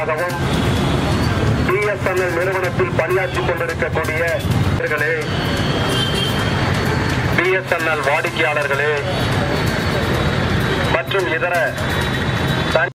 காரணமாகவும் பிஎஸ்என்எல் நிறுவனத்தில் பணியாற்றிக் கொண்டிருக்கக்கூடிய இவர்களே, பிஎஸ்என்எல் வாடிக்கையாளர்களே மற்றும் இதர தனி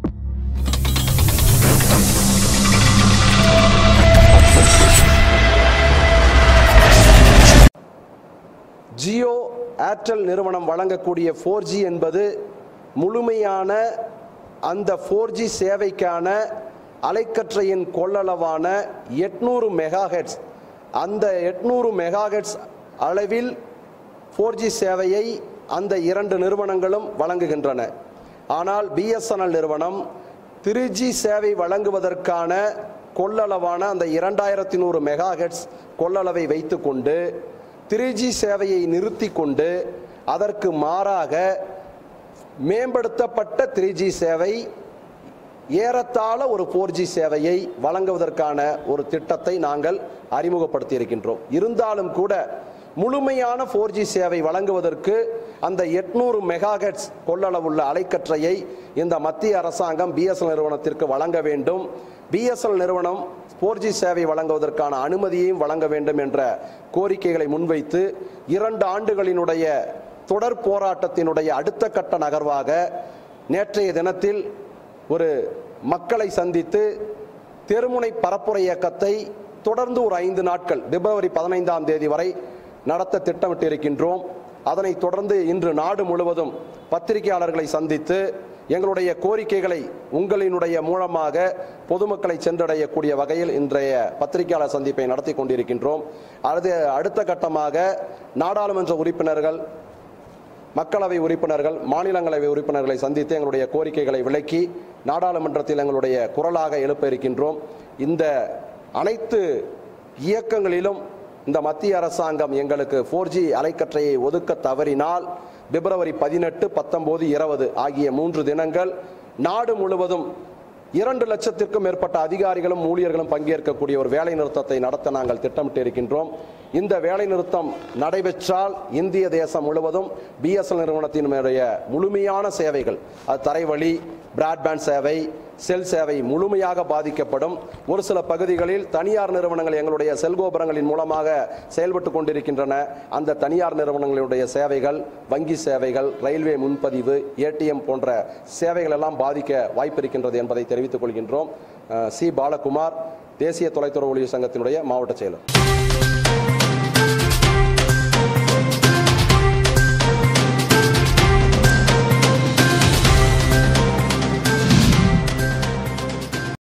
ஜியோ ஏர்டெல் நிறுவனம் வழங்கக்கூடிய ஃபோர் ஜி என்பது முழுமையான அந்த ஃபோர் ஜி சேவைக்கான அலைக்கற்றையின் கொள்ளளவான எட்நூறு மெகாஹெட்ஸ் அந்த எட்நூறு மெகாஹெட்ஸ் அளவில் ஃபோர் ஜி சேவையை அந்த இரண்டு நிறுவனங்களும் வழங்குகின்றன ஆனால் பிஎஸ்என்எல் நிறுவனம் த்ரீ ஜி சேவை வழங்குவதற்கான கொள்ளளவான அந்த இரண்டாயிரத்தி நூறு மெகாஹெட்ஸ் கொள்ளளவை வைத்துக்கொண்டு த்ரீ ஜி சேவையை நிறுத்தி கொண்டு அதற்கு மாறாக மேம்படுத்தப்பட்ட த்ரீ ஜி சேவை ஏறத்தாழ ஒரு ஃபோர் ஜி சேவையை வழங்குவதற்கான ஒரு திட்டத்தை நாங்கள் அறிமுகப்படுத்தி இருக்கின்றோம் இருந்தாலும் கூட முழுமையான ஃபோர் ஜி சேவை வழங்குவதற்கு அந்த எட்நூறு மெகாஹெட்ஸ் கொள்ளளவுள்ள அலைக்கற்றையை இந்த மத்திய அரசாங்கம் பிஎஸ்எல் நிறுவனத்திற்கு வழங்க வேண்டும் பிஎஸ்எல் நிறுவனம் ஃபோர் ஜி சேவை வழங்குவதற்கான அனுமதியையும் வழங்க வேண்டும் என்ற கோரிக்கைகளை முன்வைத்து இரண்டு ஆண்டுகளினுடைய தொடர் போராட்டத்தினுடைய அடுத்த கட்ட நகர்வாக நேற்றைய தினத்தில் ஒரு மக்களை சந்தித்து தெருமுனை பரப்புரை இயக்கத்தை தொடர்ந்து ஒரு ஐந்து நாட்கள் பிப்ரவரி பதினைந்தாம் தேதி வரை நடத்த திட்டமிட்டிருக்கின்றோம் அதனைத் தொடர்ந்து இன்று நாடு முழுவதும் பத்திரிகையாளர்களை சந்தித்து எங்களுடைய கோரிக்கைகளை உங்களினுடைய மூலமாக பொதுமக்களை சென்றடையக்கூடிய வகையில் இன்றைய பத்திரிகையாளர் சந்திப்பை நடத்தி கொண்டிருக்கின்றோம் அது அடுத்த கட்டமாக நாடாளுமன்ற உறுப்பினர்கள் மக்களவை உறுப்பினர்கள் மாநிலங்களவை உறுப்பினர்களை சந்தித்து எங்களுடைய கோரிக்கைகளை விளக்கி நாடாளுமன்றத்தில் எங்களுடைய குரலாக எழுப்ப இருக்கின்றோம் இந்த அனைத்து இயக்கங்களிலும் இந்த மத்திய அரசாங்கம் எங்களுக்கு ஃபோர் ஜி அலைக்கற்றையை ஒதுக்க தவறினால் பிப்ரவரி பதினெட்டு பத்தொன்பது இருபது ஆகிய மூன்று தினங்கள் நாடு முழுவதும் இரண்டு லட்சத்திற்கும் மேற்பட்ட அதிகாரிகளும் ஊழியர்களும் பங்கேற்கக்கூடிய ஒரு வேலை நிறுத்தத்தை நடத்த நாங்கள் திட்டமிட்டு இருக்கின்றோம் இந்த வேலை நிறுத்தம் நடைபெற்றால் இந்திய தேசம் முழுவதும் பிஎஸ்எல் நிறுவனத்தினுடைய முழுமையான சேவைகள் அது தரைவழி பிராட்பேண்ட் சேவை செல் சேவை முழுமையாக பாதிக்கப்படும் ஒரு சில பகுதிகளில் தனியார் நிறுவனங்கள் எங்களுடைய செல்கோபுரங்களின் மூலமாக செயல்பட்டு கொண்டிருக்கின்றன அந்த தனியார் நிறுவனங்களுடைய சேவைகள் வங்கி சேவைகள் ரயில்வே முன்பதிவு ஏடிஎம் போன்ற சேவைகள் எல்லாம் பாதிக்க வாய்ப்பு இருக்கின்றது என்பதை தெரிவித்துக் கொள்கின்றோம் அஹ் சி பாலகுமார் தேசிய தொலைத்தொடர்பு ஊழியர் சங்கத்தினுடைய மாவட்ட செயலர்